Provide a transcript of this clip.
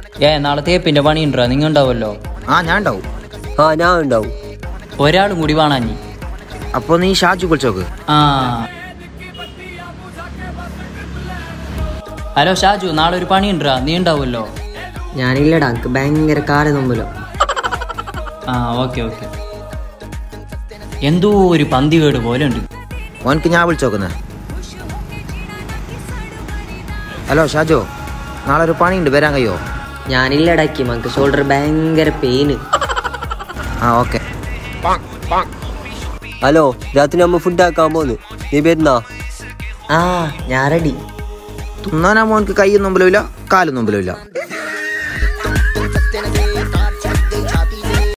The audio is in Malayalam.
ഏ നാളെ തേപ്പിന്റെ പണി ഉണ്ടോ നിങ്ങൾ ഉണ്ടാവുമല്ലോ ആ ഞാൻ ഉണ്ടാവും ആ ഞാൻ ഉണ്ടാവും ഒരാളും കൂടി വേണാഞ്ഞി അപ്പൊ നീ ഷാജു വിളിച്ചോക്ക് ആ ഹലോ ഷാജു നാളെ ഒരു പണി ഉണ്ടാ നീ ഉണ്ടാവുമല്ലോ ഞാനില്ലടാ എനിക്ക് ഭയങ്കര കാല നൊമ്പലോ ആ ഓക്കെ ഓക്കെ എന്തോ ഒരു പന്തി വീട് പോലെ ഉണ്ട് ഓനക്ക് ഞാൻ വിളിച്ചോക്കുന്നേ ഹലോ ഷാജു നാളെ ഒരു പണിയുണ്ട് വരാൻ കഴിയോ ഞാനില്ലടാക്കി നമുക്ക് ഷോൾഡർ ഭയങ്കര പെയിന് ആ ഓക്കെ ഹലോ രാത്രി നമ്മ ഫുഡ് ആക്കാൻ പോന്ന് നീ വരുന്നാ ആ ഞാൻ റെഡി തിന്നാനാ മോനക്ക് കൈയും നൊമ്പലുമില്ല കാലും നൊമ്പലുമില്ല